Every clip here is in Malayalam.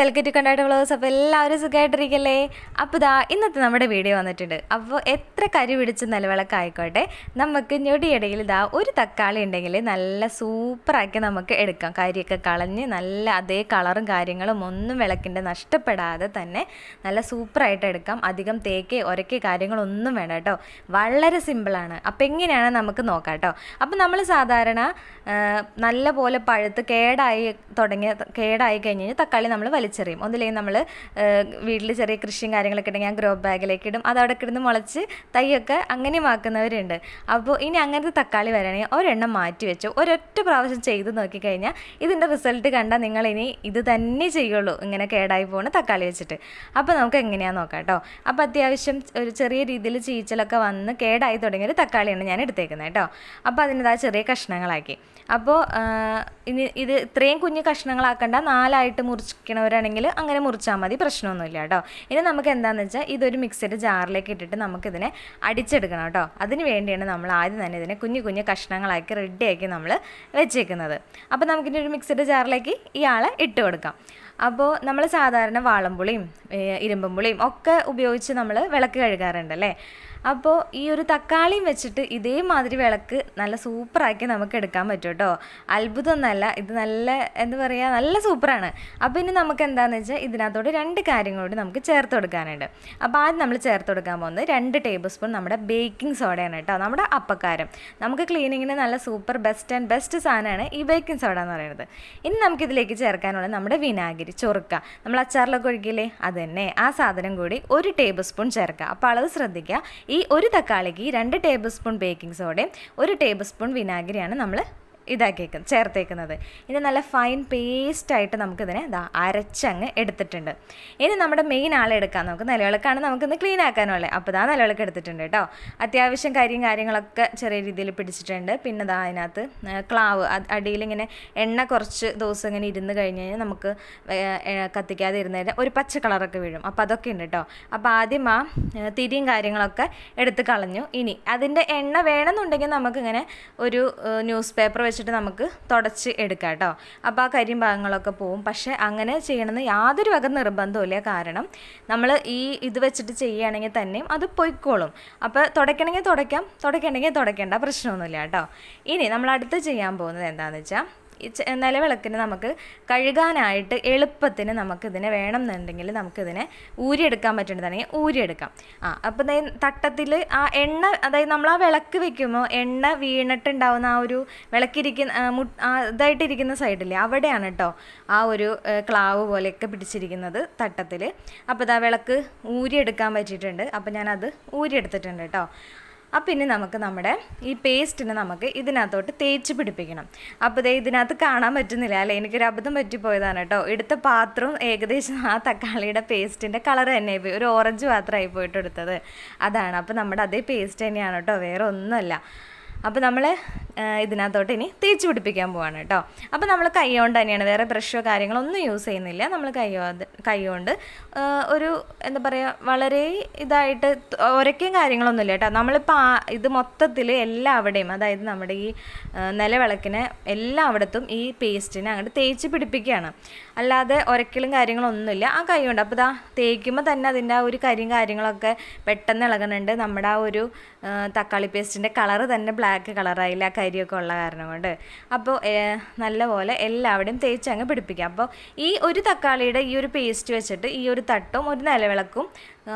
വെൽക്കം ടു കണ്ടായിട്ട് വ്ളോഗ്സ് അപ്പോൾ എല്ലാവരും സുഖമായിട്ടിരിക്കല്ലേ അപ്പോൾ ഇതാ ഇന്നത്തെ നമ്മുടെ വീഡിയോ വന്നിട്ടുണ്ട് അപ്പോൾ എത്ര കരി പിടിച്ച നിലവിളക്കായിക്കോട്ടെ നമുക്ക് ഞൊടിയിടയിൽ ഇതാ ഒരു തക്കാളി ഉണ്ടെങ്കിൽ നല്ല സൂപ്പറാക്കി നമുക്ക് എടുക്കാം കരിയൊക്കെ കളഞ്ഞ് നല്ല അതേ കളറും കാര്യങ്ങളും ഒന്നും വിളക്കിൻ്റെ നഷ്ടപ്പെടാതെ തന്നെ നല്ല സൂപ്പറായിട്ട് എടുക്കാം അധികം തേക്ക് ഒരക്കെ കാര്യങ്ങളൊന്നും വേണ്ട കേട്ടോ വളരെ സിമ്പിളാണ് അപ്പോൾ എങ്ങനെയാണ് നമുക്ക് നോക്കാം കേട്ടോ അപ്പോൾ നമ്മൾ സാധാരണ ആ, നല്ല പോലെ പഴുത്ത് കേടായി തുടങ്ങിയ കേടായി കഴിഞ്ഞ് കഴിഞ്ഞാൽ തക്കാളി നമ്മൾ വലിച്ചെറിയും ഒന്നില്ലെങ്കിൽ നമ്മൾ വീട്ടിൽ ചെറിയ കൃഷിയും കാര്യങ്ങളൊക്കെ ഉണ്ടെങ്കിൽ ഞാൻ ഗ്രോ ബാഗിലേക്ക് ഇടും അത് അവിടെ കിടന്ന് മുളച്ച് തൈയൊക്കെ അങ്ങനെയും ആക്കുന്നവരുണ്ട് അപ്പോൾ ഇനി അങ്ങനത്തെ തക്കാളി വരണമെങ്കിൽ ഒരെണ്ണം മാറ്റി വെച്ചു ഒരൊറ്റ പ്രാവശ്യം ചെയ്ത് നോക്കിക്കഴിഞ്ഞാൽ ഇതിൻ്റെ റിസൾട്ട് കണ്ടാൽ നിങ്ങൾ ഇനി ഇത് തന്നെ ചെയ്യുള്ളൂ ഇങ്ങനെ കേടായി പോകുന്ന തക്കാളി വെച്ചിട്ട് അപ്പോൾ നമുക്ക് എങ്ങനെയാണെന്ന് നോക്കാം കേട്ടോ അപ്പോൾ അത്യാവശ്യം ഒരു ചെറിയ രീതിയിൽ ചീച്ചലൊക്കെ വന്ന് കേടായി തുടങ്ങിയ ഒരു തക്കാളിയാണ് ഞാൻ എടുത്തേക്കുന്നത് കേട്ടോ അപ്പോൾ അതിനതാ ചെറിയ കഷ്ണങ്ങളാക്കി അപ്പോൾ ആ, ഇനി ഇത് ഇത്രയും കുഞ്ഞു കഷ്ണങ്ങളാക്കണ്ട നാലായിട്ട് മുറിക്കണവരാണെങ്കിൽ അങ്ങനെ മുറിച്ചാൽ മതി പ്രശ്നമൊന്നുമില്ല കേട്ടോ ഇനി നമുക്ക് എന്താണെന്ന് വെച്ചാൽ ഇതൊരു മിക്സഡ് ജാറിലേക്ക് ഇട്ടിട്ട് നമുക്കിതിനെ അടിച്ചെടുക്കണം കേട്ടോ അതിന് വേണ്ടിയാണ് നമ്മൾ ആദ്യം തന്നെ ഇതിനെ കുഞ്ഞു കുഞ്ഞു കഷ്ണങ്ങളാക്കി റെഡിയാക്കി നമ്മൾ വെച്ചേക്കുന്നത് അപ്പോൾ നമുക്കിനി ഒരു മിക്സഡ് ജാറിലേക്ക് ഇയാളെ ഇട്ട് കൊടുക്കാം അപ്പോൾ നമ്മൾ സാധാരണ വാളംപുളിയും ഏഹ് ഇരുമ്പും ഒക്കെ ഉപയോഗിച്ച് നമ്മൾ വിളക്ക് കഴുകാറുണ്ട് അല്ലേ അപ്പോൾ ഈ ഒരു തക്കാളിയും വെച്ചിട്ട് ഇതേമാതിരി വിളക്ക് നല്ല സൂപ്പറാക്കി നമുക്ക് എടുക്കാൻ പറ്റും കേട്ടോ അത്ഭുതമൊന്നല്ല ഇത് നല്ല എന്താ പറയുക നല്ല സൂപ്പറാണ് അപ്പോൾ ഇനി നമുക്ക് എന്താണെന്ന് വെച്ചാൽ ഇതിനകത്തോട് രണ്ട് കാര്യങ്ങൾ കൂടി നമുക്ക് ചേർത്ത് കൊടുക്കാനുണ്ട് അപ്പോൾ ആദ്യം നമ്മൾ ചേർത്ത് കൊടുക്കാൻ പോകുന്നത് രണ്ട് ടേബിൾ സ്പൂൺ നമ്മുടെ ബേക്കിംഗ് സോഡയാണ് കേട്ടോ നമ്മുടെ അപ്പക്കാരം നമുക്ക് ക്ലീനിങ്ങിന് നല്ല സൂപ്പർ ബെസ്റ്റ് ആൻഡ് ബെസ്റ്റ് സാധനമാണ് ഈ ബേക്കിംഗ് സോഡ എന്ന് പറയുന്നത് ഇനി നമുക്കിതിലേക്ക് ചേർക്കാനുള്ളത് നമ്മുടെ വിനാഗിരി ചൊറുക്ക നമ്മൾ അച്ചാറിലൊക്കെ ഒഴിക്കില്ലേ അത് തന്നെ ആ സാധനം കൂടി ഒരു ടേബിൾ സ്പൂൺ ചേർക്കുക അപ്പോൾ അളവ് ശ്രദ്ധിക്കുക ഈ ഒരു തക്കാളിക്ക് രണ്ട് ടേബിൾ സ്പൂൺ ബേക്കിംഗ് സോഡയും ഒരു ടേബിൾ സ്പൂൺ വിനാഗിരിയാണ് നമ്മൾ ഇതാക്കിയേക്കുന്നത് ചേർത്തേക്കുന്നത് ഇത് നല്ല ഫൈൻ പേസ്റ്റായിട്ട് നമുക്കിതിനെ ഇതാ അരച്ചങ്ങ് എടുത്തിട്ടുണ്ട് ഇനി നമ്മുടെ മെയിൻ ആളെ എടുക്കാം നമുക്ക് നിലവിളക്കാണ് നമുക്കിന്ന് ക്ലീൻ ആക്കാനുള്ളത് അപ്പോൾ ഇതാ നിലവിളക്ക് എടുത്തിട്ടുണ്ട് കേട്ടോ അത്യാവശ്യം കരിയും കാര്യങ്ങളൊക്കെ ചെറിയ രീതിയിൽ പിടിച്ചിട്ടുണ്ട് പിന്നെ ഇതാ അതിനകത്ത് ആ, ക്ലാവ് അത് അടിയിൽ ഇങ്ങനെ എണ്ണ കുറച്ച് ദിവസം ഇങ്ങനെ ഇരുന്ന് കഴിഞ്ഞ് കഴിഞ്ഞാൽ നമുക്ക് ഏ, ഏ, കത്തിക്കാതെ ഇരുന്നതിന് ഒരു പച്ച കളറൊക്കെ വീഴും അപ്പോൾ അതൊക്കെ ഉണ്ട് കേട്ടോ അപ്പോൾ ആദ്യം ആ ഏ, തിരിയും കാര്യങ്ങളൊക്കെ എടുത്ത് കളഞ്ഞു ഇനി അതിൻ്റെ എണ്ണ വേണമെന്നുണ്ടെങ്കിൽ നമുക്കിങ്ങനെ ഒരു ന്യൂസ് പേപ്പർ വെച്ചിട്ട് നമുക്ക് തുടച്ച് എടുക്കാം കേട്ടോ അപ്പോൾ ആ കരിയും ഭാഗങ്ങളൊക്കെ പോവും പക്ഷേ അങ്ങനെ ചെയ്യണമെന്ന് യാതൊരു വക നിർബന്ധമില്ല കാരണം നമ്മൾ ഈ ഇത് വെച്ചിട്ട് ചെയ്യുകയാണെങ്കിൽ തന്നെയും അത് പൊയ്ക്കോളും അപ്പോൾ തുടയ്ക്കണമെങ്കിൽ തുടയ്ക്കാം തുടയ്ക്കണമെങ്കിൽ തുടയ്ക്കേണ്ട പ്രശ്നമൊന്നുമില്ല കേട്ടോ ഇനി നമ്മൾ അടുത്ത് ചെയ്യാൻ പോകുന്നത് എന്താണെന്ന് വെച്ചാൽ ഈ ചെ- നിലവിളക്കിന് നമുക്ക് കഴുകാനായിട്ട് എളുപ്പത്തിന് നമുക്കിതിനെ വേണമെന്നുണ്ടെങ്കിൽ നമുക്കിതിനെ ഊരിയെടുക്കാൻ പറ്റുന്നതാണെങ്കിൽ ഊരിയെടുക്കാം ആ അപ്പോൾ തട്ടത്തിൽ ആ എണ്ണ അതായത് നമ്മൾ ആ വിളക്ക് വെക്കുമ്പോൾ എണ്ണ വീണിട്ടുണ്ടാവുന്ന ആ ഒരു വിളക്കിരിക്കുന്ന ആ, മു ആ ഇതായിട്ടിരിക്കുന്ന സൈഡില്ലേ അവിടെയാണ് കേട്ടോ ആ ഒരു ഏ, ക്ലാവ് പോലെയൊക്കെ പിടിച്ചിരിക്കുന്നത് തട്ടത്തിൽ അപ്പോൾ ഇതാ വിളക്ക് ഊരിയെടുക്കാൻ പറ്റിയിട്ടുണ്ട് അപ്പോൾ ഞാനത് ഊരിയെടുത്തിട്ടുണ്ട് കേട്ടോ അപ്പം ഇനി നമുക്ക് നമ്മുടെ ഈ പേസ്റ്റിനെ നമുക്ക് ഇതിനകത്തോട്ട് തേച്ച് പിടിപ്പിക്കണം അപ്പോൾ ദേ ഇതിനകത്ത് കാണാൻ പറ്റുന്നില്ല അല്ലേ എനിക്കൊരു അബദ്ധം പറ്റിപ്പോയതാണ് കേട്ടോ എടുത്ത പാത്രവും ഏകദേശം ആ തക്കാളിയുടെ പേസ്റ്റിൻ്റെ കളർ തന്നെ പോയി ഒരു ഓറഞ്ച് പാത്രമായി പോയിട്ട് എടുത്തത് അതാണ് അപ്പോൾ നമ്മുടെ അതേ പേസ്റ്റ് തന്നെയാണ് കേട്ടോ വേറെ ഒന്നുമല്ല അപ്പോൾ നമ്മൾ ഇതിനകത്തോട്ട് ഇനി തേച്ച് പിടിപ്പിക്കാൻ പോവാണ് കേട്ടോ അപ്പോൾ നമ്മൾ കൈ കൊണ്ട് തന്നെയാണ് വേറെ ബ്രഷോ കാര്യങ്ങളോ ഒന്നും യൂസ് ചെയ്യുന്നില്ല നമ്മൾ കൈ കൊണ്ട് കൈ കൊണ്ട് ആ, ഒരു എന്താ പറയുക വളരെ ഇതായിട്ട് ഒരയ്ക്കും കാര്യങ്ങളൊന്നുമില്ല കേട്ടോ നമ്മളിപ്പോൾ ആ ഇത് മൊത്തത്തിൽ എല്ലാവിടെയും അതായത് നമ്മുടെ ഈ ആ, നിലവിളക്കിനെ എല്ലായിടത്തും ഈ പേസ്റ്റിനെ അങ്ങോട്ട് തേച്ച് പിടിപ്പിക്കുകയാണ് അല്ലാതെ ഒരക്കലും കാര്യങ്ങളൊന്നുമില്ല ആ കൈ കൊണ്ട് അപ്പോൾ ഇതാ തേക്കുമ്പോൾ തന്നെ അതിൻ്റെ ആ ഒരു കരിയും കാര്യങ്ങളൊക്കെ പെട്ടെന്ന് ഇളകുന്നുണ്ട് നമ്മുടെ ആ ഒരു ആ, തക്കാളി പേസ്റ്റിൻ്റെ കളറ് തന്നെ ബ്ലാക്ക് കളറായില്ല ആ കരിയൊക്കെ ഉള്ള കാരണം കൊണ്ട് അപ്പോൾ നല്ലപോലെ എല്ലാവിടെയും തേച്ച് അങ്ങ് പിടിപ്പിക്കുക അപ്പോൾ ഈ ഒരു തക്കാളിയുടെ ഈ ഒരു പേസ്റ്റ് വെച്ചിട്ട് ഈ ഒരു തട്ടും ഒരു നിലവിളക്കും ആ,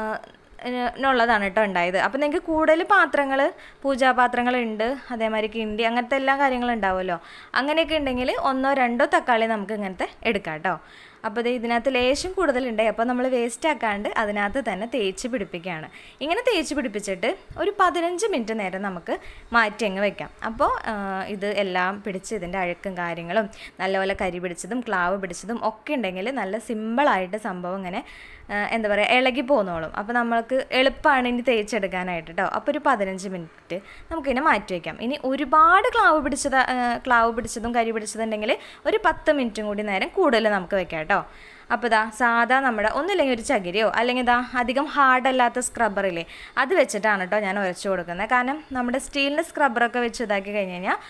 ഉള്ളതാണ് കേട്ടോ ഉണ്ടായത് അപ്പോൾ നിങ്ങൾക്ക് കൂടുതൽ പാത്രങ്ങൾ പൂജാപാത്രങ്ങളുണ്ട് അതേമാതിരി കിണ്ടി അങ്ങനത്തെ എല്ലാ കാര്യങ്ങളും ഉണ്ടാവുമല്ലോ അങ്ങനെയൊക്കെ ഉണ്ടെങ്കിൽ ഒന്നോ രണ്ടോ തക്കാളി നമുക്ക് ഇങ്ങനത്തെ എടുക്കാം കേട്ടോ അപ്പോൾ ദേ ഇതിനകത്ത് ലേശം കൂടുതലുണ്ട് അപ്പോൾ നമ്മൾ വേസ്റ്റ് ആക്കാണ്ട് അതിനകത്ത് തന്നെ തേച്ച് പിടിപ്പിക്കുകയാണ് ഇങ്ങനെ തേച്ച് പിടിപ്പിച്ചിട്ട് ഒരു പതിനഞ്ച് മിനിറ്റ് നേരം നമുക്ക് മാറ്റി അങ്ങ് വെക്കാം അപ്പോൾ ആ, ഇത് എല്ലാം പിടിച്ച് ഇതിൻ്റെ അഴുക്കും കാര്യങ്ങളും നല്ലപോലെ കരി പിടിച്ചതും ക്ലാവ് പിടിച്ചതും ഒക്കെ ഉണ്ടെങ്കിൽ നല്ല സിമ്പിളായിട്ട് സംഭവം ഇങ്ങനെ ആ, എന്താ പറയുക ഇളകി പോന്നോളും അപ്പോൾ നമ്മൾക്ക് എളുപ്പമാണ് ഇനി തേച്ചെടുക്കാനായിട്ട് കേട്ടോ അപ്പോൾ ഒരു പതിനഞ്ച് മിനിറ്റ് നമുക്കിങ്ങനെ മാറ്റി വയ്ക്കാം ഇനി ഒരുപാട് ക്ലാവ് പിടിച്ചത് ആ, ക്ലാവ് പിടിച്ചതും കരി പിടിച്ചതുണ്ടെങ്കിൽ ഒരു പത്ത് മിനിറ്റും കൂടി നേരം കൂടുതൽ നമുക്ക് വെക്കാം കേട്ടോ അപ്പോൾ ഇതാ സാധാ നമ്മുടെ ഒന്നുമില്ലെങ്കിൽ ഒരു ചകിരിയോ അല്ലെങ്കിൽ ഇതാ അധികം ഹാർഡല്ലാത്ത സ്ക്രബ്ബറില്ലേ അത് വെച്ചിട്ടാണ് കേട്ടോ ഞാൻ ഉരച്ചു കൊടുക്കുന്നത് കാരണം നമ്മുടെ സ്റ്റീലിൻ്റെ സ്ക്രബ്ബറൊക്കെ വെച്ച് ഇതാക്കി കഴിഞ്ഞ് കഴിഞ്ഞാൽ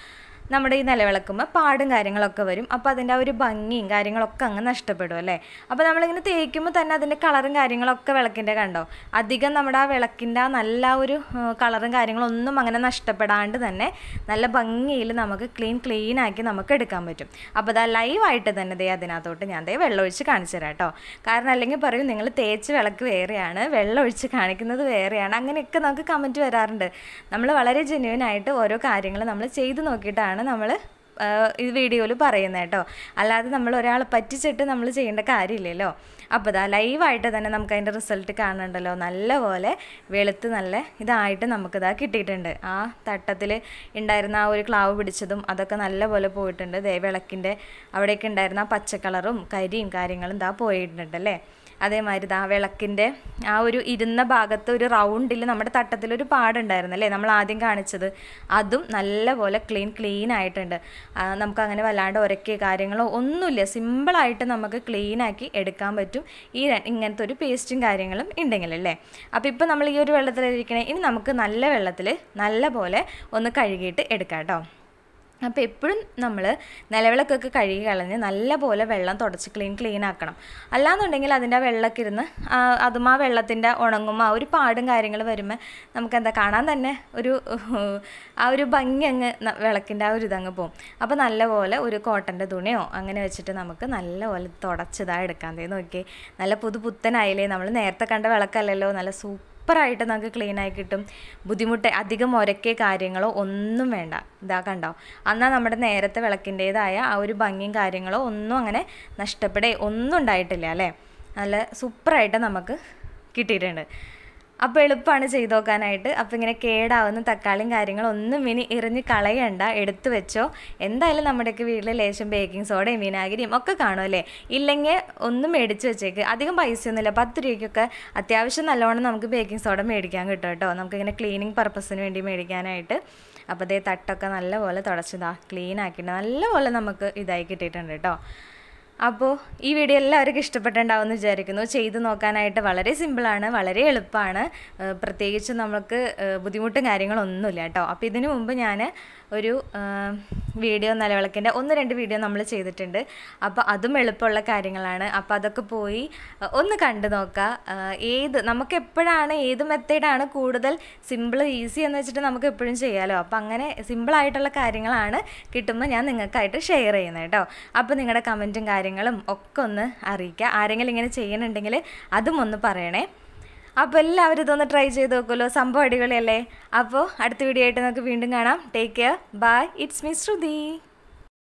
നമ്മുടെ ഈ നിലവിളക്കുമ്പോൾ പാടും കാര്യങ്ങളൊക്കെ വരും അപ്പോൾ അതിൻ്റെ ആ ഒരു ഭംഗിയും കാര്യങ്ങളൊക്കെ അങ്ങ് നഷ്ടപ്പെടും അല്ലേ അപ്പോൾ നമ്മളിങ്ങനെ തേക്കുമ്പോൾ തന്നെ അതിൻ്റെ കളറും കാര്യങ്ങളൊക്കെ വിളക്കിൻ്റെ കണ്ടോ അധികം നമ്മുടെ ആ വിളക്കിൻ്റെ ആ നല്ല ഒരു ഏഹ്, കളറും കാര്യങ്ങളൊന്നും അങ്ങനെ നഷ്ടപ്പെടാണ്ട് തന്നെ നല്ല ഭംഗിയിൽ നമുക്ക് ക്ലീൻ ക്ലീൻ ആക്കി നമുക്ക് എടുക്കാൻ പറ്റും അപ്പോൾ അതാ ലൈവായിട്ട് തന്നെ ദേ അതിനകത്തോട്ട് ഞാൻ ദേ വെള്ളമൊഴിച്ച് കാണിച്ചു തരാം കേട്ടോ കാരണം അല്ലെങ്കിൽ പറയും നിങ്ങൾ തേച്ച് വിളക്ക് വേറെയാണ് വെള്ളമൊഴിച്ച് കാണിക്കുന്നത് വേറെയാണ് അങ്ങനെയൊക്കെ നമുക്ക് കമൻറ്റ് വരാറുണ്ട് നമ്മൾ വളരെ ജെന്യൂൻ ആയിട്ട് ഓരോ കാര്യങ്ങൾ നമ്മൾ ചെയ്ത് നോക്കിയിട്ടാണ് നമ്മൾ ഈ വീഡിയോയിൽ പറയുന്നത് കേട്ടോ അല്ലാതെ നമ്മൾ ഒരാളെ പറ്റിച്ചിട്ട് നമ്മൾ ചെയ്യേണ്ട കാര്യമില്ലല്ലോ അപ്പോൾ ഇതാ ലൈവായിട്ട് തന്നെ നമുക്ക് അതിൻ്റെ റിസൾട്ട് കാണുന്നുണ്ടല്ലോ നല്ലപോലെ വെളുത്ത് നല്ല ഇതായിട്ട് നമുക്കിതാ കിട്ടിയിട്ടുണ്ട് ആ തട്ടത്തിൽ ഉണ്ടായിരുന്ന ആ ഒരു ക്ലാവ് പിടിച്ചതും അതൊക്കെ നല്ലപോലെ പോയിട്ടുണ്ട് ദേ വിളക്കിൻ്റെ അവിടെയൊക്കെ ഉണ്ടായിരുന്ന ആ പച്ച കളറും കരിയും കാര്യങ്ങളും ഇതാ പോയിട്ടുണ്ട് അല്ലേ അതേമാതിരി ദാ വിളക്കിൻ്റെ ആ ഒരു ഇരുന്ന ഭാഗത്ത് ഒരു റൗണ്ടിൽ നമ്മുടെ തട്ടത്തിലൊരു പാടുണ്ടായിരുന്നു അല്ലേ നമ്മൾ ആദ്യം കാണിച്ചത് അതും നല്ലപോലെ ക്ലീൻ ക്ലീൻ ആയിട്ടുണ്ട് ആ, നമുക്ക് അങ്ങനെ വല്ലാണ്ട് ഉരക്കിയ കാര്യങ്ങളോ ഒന്നുമില്ല സിമ്പിളായിട്ട് നമുക്ക് ക്ലീൻ ആക്കി എടുക്കാൻ പറ്റും ഈ ര- ഇങ്ങനത്തെ ഒരു പേസ്റ്റും കാര്യങ്ങളും ഉണ്ടെങ്കിൽ അല്ലേ അപ്പോൾ ഇപ്പോൾ നമ്മൾ ഈ ഒരു വെള്ളത്തിലിരിക്കണേ ഇനി നമുക്ക് നല്ല വെള്ളത്തിൽ നല്ല പോലെ ഒന്ന് കഴുകിയിട്ട് എടുക്കാം കേട്ടോ അപ്പോൾ എപ്പോഴും നമ്മൾ നിലവിളക്കൊക്കെ കഴുകി കളഞ്ഞ് നല്ലപോലെ വെള്ളം തുടച്ച് ക്ലീൻ ക്ലീൻ ആക്കണം അല്ലാന്നുണ്ടെങ്കിൽ അതിൻ്റെ ആ വെള്ളമൊക്കെ ഇരുന്ന് ആ, അതും ആ വെള്ളത്തിൻ്റെ ഉണങ്ങുമ്പോൾ ആ ഒരു പാടും കാര്യങ്ങൾ വരുമ്പോൾ നമുക്ക് എന്താ കാണാൻ തന്നെ ഒരു ആ ഒരു ഭംഗി അങ്ങ് ന- വിളക്കിൻ്റെ ആ ഒരു ഇതങ്ങ് പോകും അപ്പോൾ നല്ലപോലെ ഒരു കോട്ടൻ്റെ തുണിയോ അങ്ങനെ വെച്ചിട്ട് നമുക്ക് നല്ലപോലെ തുടച്ചതാ എടുക്കാൻ തേ നോക്കിയേ നല്ല പുതു പുത്തനായില്ലേ നമ്മൾ നേരത്തെ കണ്ട വിളക്കല്ലല്ലോ നല്ല സൂപ്പർ സൂപ്പറായിട്ട് നമുക്ക് ക്ലീൻ ആയി കിട്ടും ബുദ്ധിമുട്ട് അധികം ഒരക്കെ കാര്യങ്ങളോ ഒന്നും വേണ്ട ഇതാ കണ്ടോ എന്നാൽ നമ്മുടെ നേരത്തെ വിളക്കിൻ്റേതായ ആ ഒരു ഭംഗിയും കാര്യങ്ങളോ ഒന്നും അങ്ങനെ നഷ്ടപ്പെടേ ഒന്നും ഉണ്ടായിട്ടില്ല അല്ലേ നല്ല സൂപ്പറായിട്ട് നമുക്ക് കിട്ടിയിട്ടുണ്ട് അപ്പോൾ എളുപ്പമാണ് ചെയ്ത് നോക്കാനായിട്ട് അപ്പോൾ ഇങ്ങനെ കേടാവുന്ന തക്കാളിയും കാര്യങ്ങളും ഒന്നും ഇനി എറിഞ്ഞ് കളയണ്ട എടുത്തു വെച്ചോ എന്തായാലും നമ്മുടെയൊക്കെ വീട്ടിൽ ലേശം ബേക്കിംഗ് സോഡയും വിനാഗിരിയും ഒക്കെ കാണും അല്ലേ ഇല്ലെങ്കിൽ ഒന്നും മേടിച്ച് വെച്ചേക്ക് അധികം പൈസയൊന്നുമില്ല പത്ത് രൂപയ്ക്കൊക്കെ അത്യാവശ്യം നല്ലോണം നമുക്ക് ബേക്കിംഗ് സോഡ മേടിക്കാൻ കിട്ടും കേട്ടോ നമുക്കിങ്ങനെ ക്ലീനിങ് പർപ്പസിന് വേണ്ടി മേടിക്കാനായിട്ട് അപ്പോൾ അതേ തട്ടൊക്കെ നല്ലപോലെ തുടച്ചതാ ക്ലീൻ ആക്കിയിട്ട് നല്ലപോലെ നമുക്ക് ഇതായി കിട്ടിയിട്ടുണ്ട് കേട്ടോ അപ്പോൾ ഈ വീഡിയോ എല്ലാവർക്കും ഇഷ്ടപ്പെട്ടിട്ടുണ്ടാവുമെന്ന് വിചാരിക്കുന്നു ചെയ്ത് നോക്കാനായിട്ട് വളരെ സിമ്പിളാണ് വളരെ എളുപ്പമാണ് ഏഹ് പ്രത്യേകിച്ച് നമുക്ക് ഏഹ് ബുദ്ധിമുട്ടും കാര്യങ്ങളൊന്നുമില്ല കേട്ടോ അപ്പോൾ ഇതിനു മുമ്പ് ഞാൻ ഒരു ഏഹ് വീഡിയോ നിലവിളക്കിൻ്റെ ഒന്ന് രണ്ട് വീഡിയോ നമ്മൾ ചെയ്തിട്ടുണ്ട് അപ്പോൾ അതും എളുപ്പമുള്ള കാര്യങ്ങളാണ് അപ്പോൾ അതൊക്കെ പോയി ഏഹ് ഒന്ന് കണ്ടു നോക്കുക ഏഹ് ഏത് നമുക്ക് എപ്പോഴാണ് ഏത് മെത്തേഡാണ് കൂടുതൽ സിമ്പിൾ ഈസി എന്ന് വെച്ചിട്ട് നമുക്ക് എപ്പോഴും ചെയ്യാമല്ലോ അപ്പോൾ അങ്ങനെ സിമ്പിളായിട്ടുള്ള കാര്യങ്ങളാണ് കിട്ടുമ്പോൾ ഞാൻ നിങ്ങൾക്കായിട്ട് ഷെയർ ചെയ്യുന്നത് കേട്ടോ അപ്പോൾ നിങ്ങളുടെ കമൻറ്റും കാര്യങ്ങളും ഒക്കെ ഒന്ന് അറിയിക്കുക ആരെങ്കിലും ഇങ്ങനെ ചെയ്യുന്നുണ്ടെങ്കിൽ അതും ഒന്ന് പറയണേ അപ്പോൾ എല്ലാവരും ഇതൊന്ന് ട്രൈ ചെയ്ത് നോക്കുമല്ലോ സംഭവം അടിപൊളിയല്ലേ അപ്പോൾ അടുത്ത വീഡിയോ ആയിട്ട് നമുക്ക് വീണ്ടും കാണാം take care bye it's me Shruti